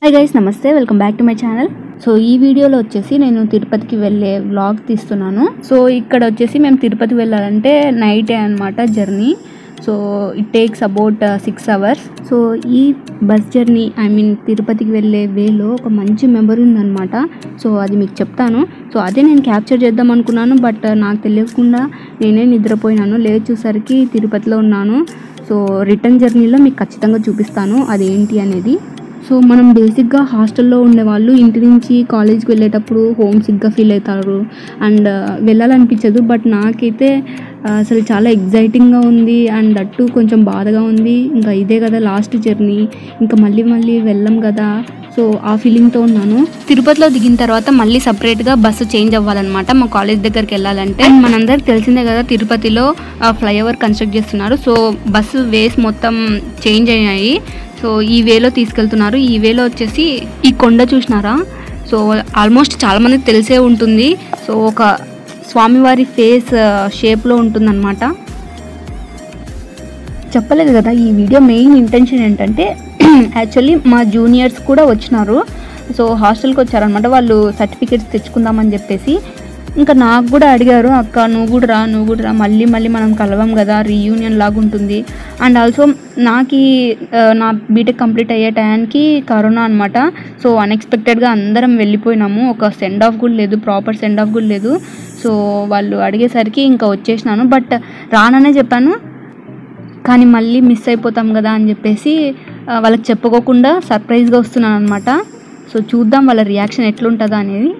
hi guys నమస్తే welcome back to my channel so ఈ వీడియోలో వచ్చేసి నేను తిరుపతికి వెళ్ళే వ్లాగ్ తీస్తున్నాను సో ఇక్కడ వచ్చేసి మేము తిరుపతి వెళ్ళాలంటే నైటే అనమాట journey so it takes about six hours so ఈ బస్ జర్నీ ఐ మీన్ తిరుపతికి వెళ్ళే వేలో ఒక మంచి మెమరీ ఉందన్నమాట సో అది మీకు చెప్తాను సో అదే నేను క్యాప్చర్ చేద్దాం అనుకున్నాను బట్ నాకు తెలియకుండా నేనే నిద్రపోయినాను లేచేసరికి తిరుపతిలో ఉన్నాను సో రిటర్న్ జర్నీలో మీకు ఖచ్చితంగా చూపిస్తాను అదేంటి అనేది సో మనం బేసిక్గా హాస్టల్లో ఉండేవాళ్ళు ఇంటి నుంచి కాలేజ్కి వెళ్ళేటప్పుడు హోమ్ సిక్గా ఫీల్ అవుతారు అండ్ వెళ్ళాలనిపించదు బట్ నాకైతే ఆ, అసలు చాలా ఎగ్జైటింగ్గా ఉంది అండ్ అట్టు కొంచెం బాధగా ఉంది ఇంకా ఇదే కదా లాస్ట్ జర్నీ ఇంకా మళ్ళీ మళ్ళీ వెళ్ళం కదా సో ఆ ఫీలింగ్తో ఉన్నాను తిరుపతిలో దిగిన తర్వాత మళ్ళీ సపరేట్గా బస్సు చేంజ్ అవ్వాలన్నమాట మా కాలేజ్ దగ్గరికి వెళ్ళాలంటే And మనందరికి తెలిసిందే కదా తిరుపతిలో ఫ్లైఓవర్ కన్స్ట్రక్ట్ చేస్తున్నారు సో బస్సు వేస్ మొత్తం చేంజ్ అయ్యాయి సో ఈ వేలో తీసుకెళ్తున్నారు ఈ వేలో వచ్చేసి ఈ కొండ చూసినారా సో ఆల్మోస్ట్ చాలా మందికి తెలిసే ఉంటుంది సో ఒక స్వామివారి ఫేస్ షేప్లో ఉంటుందన్నమాట చెప్పలేదు కదా ఈ వీడియో మెయిన్ ఇంటెన్షన్ ఏంటంటే యాక్చువల్లీ మా జూనియర్స్ కూడా వచ్చినారు సో హాస్టల్కి వచ్చారనమాట వాళ్ళు సర్టిఫికేట్స్ తెచ్చుకుందామని చెప్పేసి ఇంకా నాకు కూడా అడిగారు అక్క నువ్వు కూడా రా నువ్వు కూడా రా మళ్ళీ మళ్ళీ మనం కలవం కదా రీయూనియన్ లాగా ఉంటుంది అండ్ ఆల్సో నాకు ఈ, ఆ, నా బీటెక్ కంప్లీట్ అయ్యే టైంకి కరోనా అనమాట సో అన్ఎక్స్పెక్టెడ్గా అందరం వెళ్ళిపోయినాము ఒక సెండ్ ఆఫ్ కూడా లేదు ప్రాపర్ సెండ్ ఆఫ్ కూడా లేదు సో వాళ్ళు అడిగేసరికి ఇంకా వచ్చేసినాను బట్ రాననే చెప్పాను కానీ మళ్ళీ మిస్ అయిపోతాం కదా అని చెప్పేసి ఆ, వాళ్ళకి చెప్పుకోకుండా సర్ప్రైజ్గా వస్తున్నాను అనమాట సో చూద్దాం వాళ్ళ రియాక్షన్ ఎట్లుంటుందా అనేది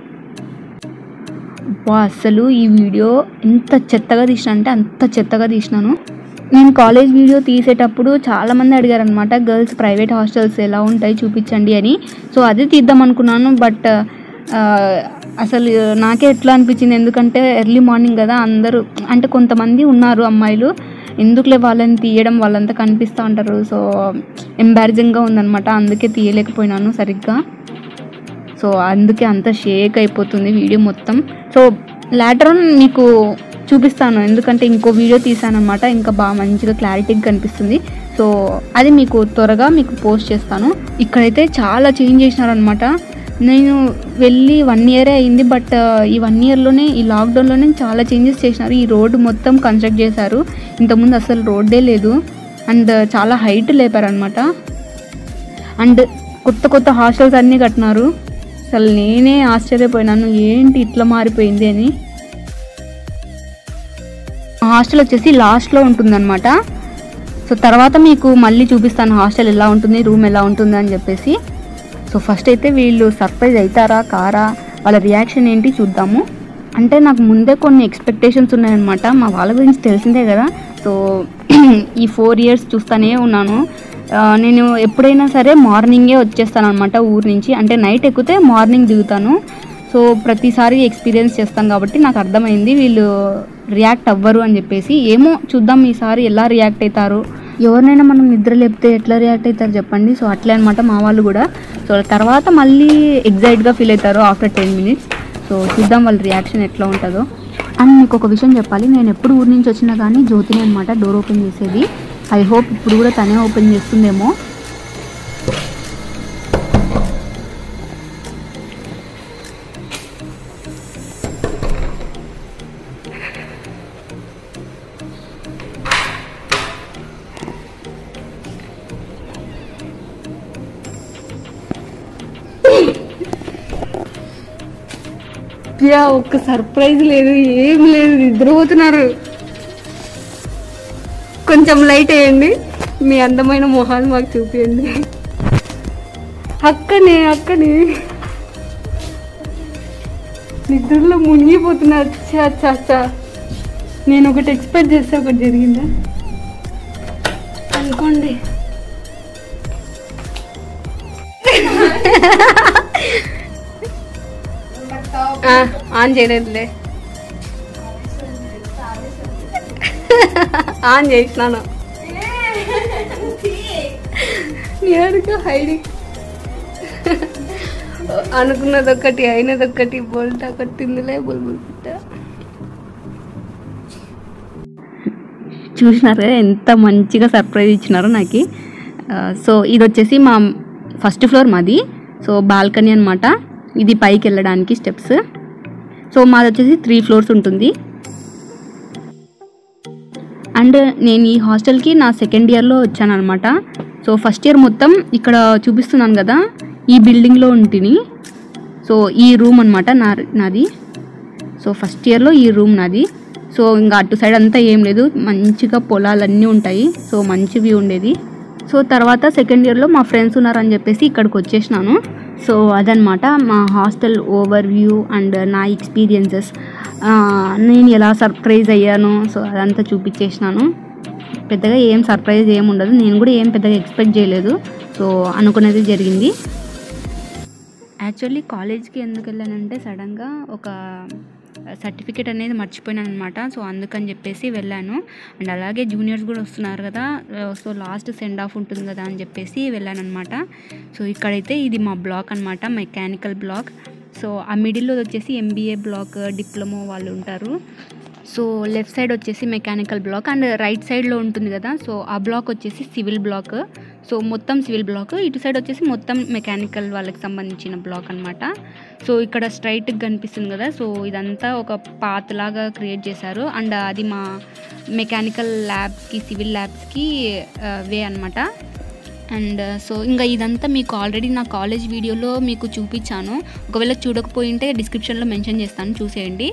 వా అసలు ఈ వీడియో ఎంత చెత్తగా తీసిన అంటే అంత చెత్తగా తీసినాను నేను కాలేజ్ వీడియో తీసేటప్పుడు చాలామంది అడిగారు అనమాట గర్ల్స్ ప్రైవేట్ హాస్టల్స్ ఎలా ఉంటాయి చూపించండి అని సో అదే తీద్దాం అనుకున్నాను బట్ అసలు నాకే ఎట్లా అనిపించింది ఎందుకంటే ఎర్లీ మార్నింగ్ కదా అందరూ అంటే కొంతమంది ఉన్నారు అమ్మాయిలు ఎందుకులే వాళ్ళని తీయడం వాళ్ళంతా కనిపిస్తూ ఉంటారు సో ఎంబారజింగ్గా ఉందన్నమాట అందుకే తీయలేకపోయినాను సరిగ్గా సో అందుకే అంత షేక్ అయిపోతుంది వీడియో మొత్తం సో లాటర్ మీకు చూపిస్తాను ఎందుకంటే ఇంకో వీడియో తీసానమాట ఇంకా బాగా మంచిగా క్లారిటీగా కనిపిస్తుంది సో అది మీకు త్వరగా మీకు పోస్ట్ చేస్తాను ఇక్కడైతే చాలా చేంజ్ చేసినారనమాట నేను వెళ్ళి వన్ ఇయరే అయింది బట్ ఈ వన్ ఇయర్లోనే ఈ లాక్డౌన్లోనే చాలా చేంజెస్ చేసినారు ఈ రోడ్డు మొత్తం కన్స్ట్రక్ట్ చేశారు ఇంతకుముందు అసలు రోడ్డే లేదు అండ్ చాలా హైట్ లేపారనమాట అండ్ కొత్త కొత్త హాస్టల్స్ అన్నీ కట్టినారు అసలు నేనే ఆశ్చర్యపోయినాను ఏంటి ఇట్లా మారిపోయింది అని హాస్టల్ వచ్చేసి లాస్ట్లో ఉంటుందన్నమాట సో తర్వాత మీకు మళ్ళీ చూపిస్తాను హాస్టల్ ఎలా ఉంటుంది రూమ్ ఎలా ఉంటుంది అని చెప్పేసి సో ఫస్ట్ అయితే వీళ్ళు సర్ప్రైజ్ అవుతారా కారా వాళ్ళ రియాక్షన్ ఏంటి చూద్దాము అంటే నాకు ముందే కొన్ని ఎక్స్పెక్టేషన్స్ ఉన్నాయన్నమాట మా వాళ్ళ గురించి తెలిసిందే కదా సో ఈ ఫోర్ ఇయర్స్ చూస్తూనే ఉన్నాను ఆ, నేను ఎప్పుడైనా సరే మార్నింగే వచ్చేస్తాను అనమాట ఊరు నుంచి అంటే నైట్ ఎక్కితే మార్నింగ్ దిగుతాను సో ప్రతిసారి ఎక్స్పీరియన్స్ చేస్తాను కాబట్టి నాకు అర్థమైంది వీళ్ళు రియాక్ట్ అవ్వరు అని చెప్పేసి ఏమో చూద్దాం ఈసారి ఎలా రియాక్ట్ అవుతారు ఎవరినైనా మనం నిద్ర లేపితే ఎట్లా రియాక్ట్ అవుతారు చెప్పండి సో అట్లే అనమాట మా వాళ్ళు కూడా సో తర్వాత మళ్ళీ ఎగ్జైట్గా ఫీల్ అవుతారు ఆఫ్టర్ టెన్ మినిట్స్ సో చూద్దాం వాళ్ళ రియాక్షన్ ఎట్లా ఉంటుందో అండ్ మీకు ఒక విషయం చెప్పాలి నేను ఎప్పుడు ఊరి నుంచి వచ్చినా కానీ జ్యోతిని అనమాట డోర్ ఓపెన్ చేసేది ఐ హోప్ ఇప్పుడు కూడా తనే ఓపెన్ చేస్తుందేమో యా ఒక్క సర్ప్రైజ్ లేదు ఏం లేదు నిద్రపోతున్నారు కొంచెం లైట్ వేయండి మీ అందమైన మొహాలు మాకు చూపించండి అక్కనే అక్కనే నిద్రలో మునిగిపోతున్నారు అచ్చా అచ్చా అచ్చా నేను ఒకటి ఎక్స్పెక్ట్ చేస్తే ఒకటి జరిగిందా అనుకోండి ఆ, ఆన్ చేయలేదులే ఆన్ చేసినాను నేరుగా హైడింగ్ అనుకున్నది ఒకటి అయినది ఒకటి బోల్టా కొట్టిందిలే బుల్బుల్ పుట్ట చూసినారు కదా ఎంత మంచిగా సర్ప్రైజ్ ఇచ్చినారో నాకు సో ఇది వచ్చేసి మా ఫస్ట్ ఫ్లోర్ మాది సో బాల్కనీ అనమాట ఇది పైకి వెళ్ళడానికి స్టెప్స్ సో మాది వచ్చేసి త్రీ ఫ్లోర్స్ ఉంటుంది అండ్ నేను ఈ హాస్టల్కి నా సెకండ్ ఇయర్లో వచ్చాను అనమాట సో ఫస్ట్ ఇయర్ మొత్తం ఇక్కడ చూపిస్తున్నాను కదా ఈ బిల్డింగ్లో ఉంటుంది సో ఈ రూమ్ అనమాట నా నాది సో ఫస్ట్ ఇయర్లో ఈ రూమ్ నాది సో ఇంకా అటు సైడ్ అంతా ఏం లేదు మంచిగా పొలాలన్నీ ఉంటాయి సో మంచి వ్యూ ఉండేది సో తర్వాత సెకండ్ ఇయర్లో మా ఫ్రెండ్స్ ఉన్నారని చెప్పేసి ఇక్కడికి వచ్చేసినాను సో అదనమాట మా హాస్టల్ ఓవర్ వ్యూ అండ్ నా ఎక్స్పీరియన్సెస్ నేను ఎలా సర్ప్రైజ్ అయ్యాను సో అదంతా చూపించేసినాను పెద్దగా ఏం సర్ప్రైజ్ ఏం ఉండదు నేను కూడా ఏం పెద్దగా ఎక్స్పెక్ట్ చేయలేదు సో అనుకునేది జరిగింది యాక్చువల్లీ కాలేజ్కి ఎందుకు వెళ్ళానంటే సడన్గా ఒక సర్టిఫికేట్ అనేది మర్చిపోయినాను అనమాట సో అందుకని చెప్పేసి వెళ్ళాను అండ్ అలాగే జూనియర్స్ కూడా వస్తున్నారు కదా సో లాస్ట్ సెండ్ ఆఫ్ ఉంటుంది కదా అని చెప్పేసి వెళ్ళాను అనమాట సో ఇక్కడైతే ఇది మా బ్లాక్ అనమాట మెకానికల్ బ్లాక్ సో ఆ మిడిల్లో వచ్చేసి ఎంబీఏ బ్లాక్ డిప్లొమో వాళ్ళు ఉంటారు సో లెఫ్ట్ సైడ్ వచ్చేసి మెకానికల్ బ్లాక్ అండ్ రైట్ సైడ్లో ఉంటుంది కదా సో ఆ బ్లాక్ వచ్చేసి సివిల్ బ్లాక్ సో మొత్తం సివిల్ బ్లాక్ ఇటు సైడ్ వచ్చేసి మొత్తం మెకానికల్ వాళ్ళకి సంబంధించిన బ్లాక్ అనమాట సో ఇక్కడ స్ట్రైట్గా కనిపిస్తుంది కదా సో ఇదంతా ఒక పాత్ లాగా క్రియేట్ చేశారు అండ్ అది మా మెకానికల్ ల్యాబ్స్కి సివిల్ ల్యాబ్స్కి వే అనమాట అండ్ సో ఇంకా ఇదంతా మీకు ఆల్రెడీ నా కాలేజ్ వీడియోలో మీకు చూపించాను ఒకవేళ చూడకపోయింటే డిస్క్రిప్షన్లో మెన్షన్ చేస్తాను చూసేయండి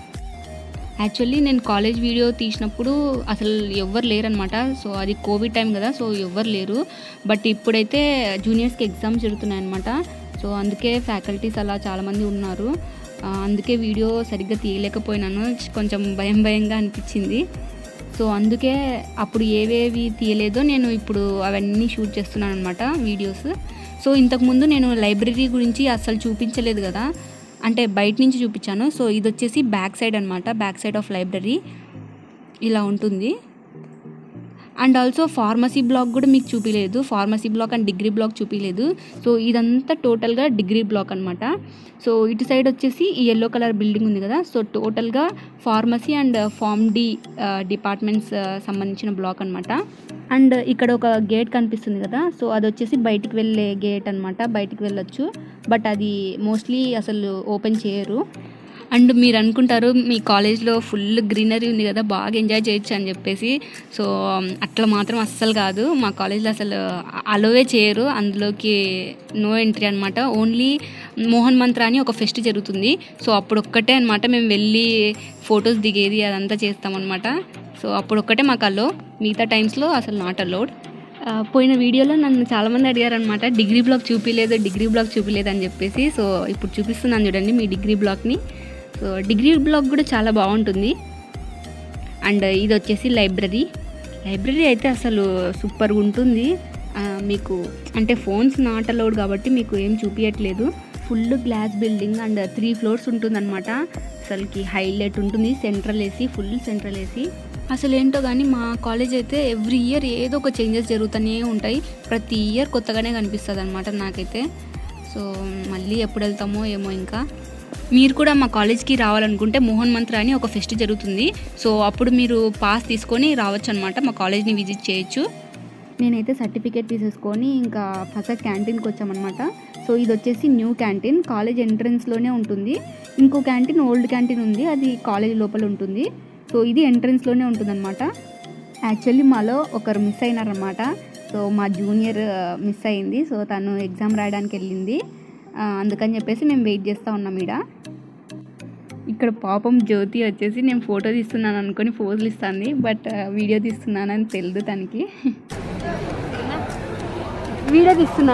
యాక్చువల్లీ నేను కాలేజ్ వీడియో తీసినప్పుడు అసలు ఎవ్వరు లేరనమాట సో అది కోవిడ్ టైం కదా సో ఎవ్వరు లేరు బట్ ఇప్పుడైతే జూనియర్స్కి ఎగ్జామ్స్ జరుగుతున్నాయి అనమాట సో అందుకే ఫ్యాకల్టీస్ అలా చాలామంది ఉన్నారు ఆ, అందుకే వీడియో సరిగ్గా తీయలేకపోయినాను కొంచెం భయం భయంగా అనిపించింది సో అందుకే అప్పుడు ఏవేవి తీయలేదో నేను ఇప్పుడు అవన్నీ షూట్ చేస్తున్నాను అనమాట వీడియోస్ సో ఇంతకుముందు నేను లైబ్రరీ గురించి అస్సలు చూపించలేదు కదా అంటే బయట నుంచి చూపించాను సో ఇది వచ్చేసి బ్యాక్ సైడ్ అనమాట బ్యాక్ సైడ్ ఆఫ్ లైబ్రరీ ఇలా ఉంటుంది అండ్ ఆల్సో ఫార్మసీ బ్లాక్ కూడా మీకు చూపించలేదు pharmacy block and degree block చూపించలేదు సో ఇదంతా టోటల్గా డిగ్రీ బ్లాక్ అనమాట సో ఇటు సైడ్ వచ్చేసి ఈ ఎల్లో కలర్ బిల్డింగ్ ఉంది కదా సో టోటల్గా pharmacy and pharm D departments సంబంధించిన బ్లాక్ అనమాట అండ్ ఇక్కడ ఒక గేట్ కనిపిస్తుంది కదా సో అది వచ్చేసి బయటికి వెళ్ళే గేట్ అనమాట బయటికి వెళ్ళొచ్చు బట్ అది మోస్ట్లీ అసలు ఓపెన్ చేయరు అండ్ మీరు అనుకుంటారు మీ కాలేజ్లో ఫుల్ గ్రీనరీ ఉంది కదా బాగా ఎంజాయ్ చేయొచ్చు అని చెప్పేసి సో అట్లా మాత్రం అస్సలు కాదు మా కాలేజ్లో అసలు అలోవే చేయరు అందులోకి నో ఎంట్రీ అనమాట ఓన్లీ మోహన్ మంత్ర అని ఒక ఫెస్ట్ జరుగుతుంది సో అప్పుడు ఒక్కటే అనమాట మేము వెళ్ళి ఫొటోస్ దిగేది అదంతా చేస్తామన్నమాట సో అప్పుడు ఒక్కటే మాకు అలో మిగతా టైమ్స్లో అసలు నాట్ అలౌడ్ ఆ, పోయిన వీడియోలో నన్ను చాలామంది అడిగారు అనమాట డిగ్రీ బ్లాక్ చూపించలేదు డిగ్రీ బ్లాక్ చూపించలేదు అని చెప్పేసి సో ఇప్పుడు చూపిస్తున్నాను చూడండి మీ డిగ్రీ బ్లాక్ని సో డిగ్రీ బ్లాక్ కూడా చాలా బాగుంటుంది అండ్ ఇది వచ్చేసి లైబ్రరీ లైబ్రరీ అయితే అసలు సూపర్గా ఉంటుంది ఆ, మీకు అంటే ఫోన్స్ నాట్ అలౌడ్ కాబట్టి మీకు ఏం చూపించట్లేదు full glass building and three floors ఉంటుందన్నమాట అసలుకి హైలైట్ ఉంటుంది central AC full central AC అసలు ఏంటో కానీ మా కాలేజ్ అయితే ఎవ్రీ ఇయర్ ఏదో ఒక చేంజెస్ జరుగుతూనే ఉంటాయి ప్రతి ఇయర్ కొత్తగానే కనిపిస్తుంది అనమాట నాకైతే సో మళ్ళీ ఎప్పుడు వెళ్తామో ఏమో ఇంకా మీరు కూడా మా కాలేజ్కి రావాలనుకుంటే మోహన్ మంత్ర అని ఒక ఫెస్ట్ జరుగుతుంది సో అప్పుడు మీరు పాస్ తీసుకొని రావచ్చు అనమాట మా కాలేజ్ని విజిట్ చేయొచ్చు నేనైతే సర్టిఫికేట్ తీసేసుకొని ఇంకా ఫస్ట్ క్యాంటీన్కి వచ్చామన్నమాట సో ఇది వచ్చేసి న్యూ క్యాంటీన్ కాలేజ్ ఎంట్రన్స్లోనే ఉంటుంది ఇంకో క్యాంటీన్ ఓల్డ్ క్యాంటీన్ ఉంది అది కాలేజ్ లోపల ఉంటుంది సో ఇది ఎంట్రన్స్లోనే ఉంటుందన్నమాట యాక్చువల్లీ మాలో ఒకరు మిస్ అయినారనమాట సో మా జూనియర్ మిస్ అయింది సో తను ఎగ్జామ్ రాయడానికి వెళ్ళింది ఆ, అందుకని చెప్పేసి మేము వెయిట్ చేస్తూ ఉన్నాం ఈడ ఇక్కడ పాపం జ్యోతి వచ్చేసి నేను ఫోటో తీస్తున్నాను అనుకొని ఫోజులు ఇస్తుంది బట్ వీడియో తీస్తున్నానని తెలియదు తనకి వీడియో తీస్తున్నా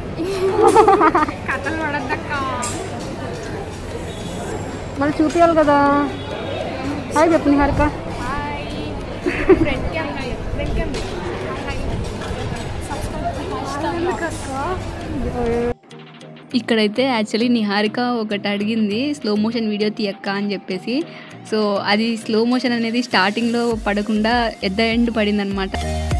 కథలు పడద్దక్క మళ్ళీ చూపించాలి కదా హాయ్ చెప్పు Niharika friend cam friend cam ఇక్కడైతే యాక్చువల్లీ నిహారిక ఒకటి అడిగింది స్లో మోషన్ వీడియో తీయక్క అని చెప్పేసి సో అది స్లో మోషన్ అనేది స్టార్టింగ్లో పడకుండా ఎద్ద ఎండ్ పడిందనమాట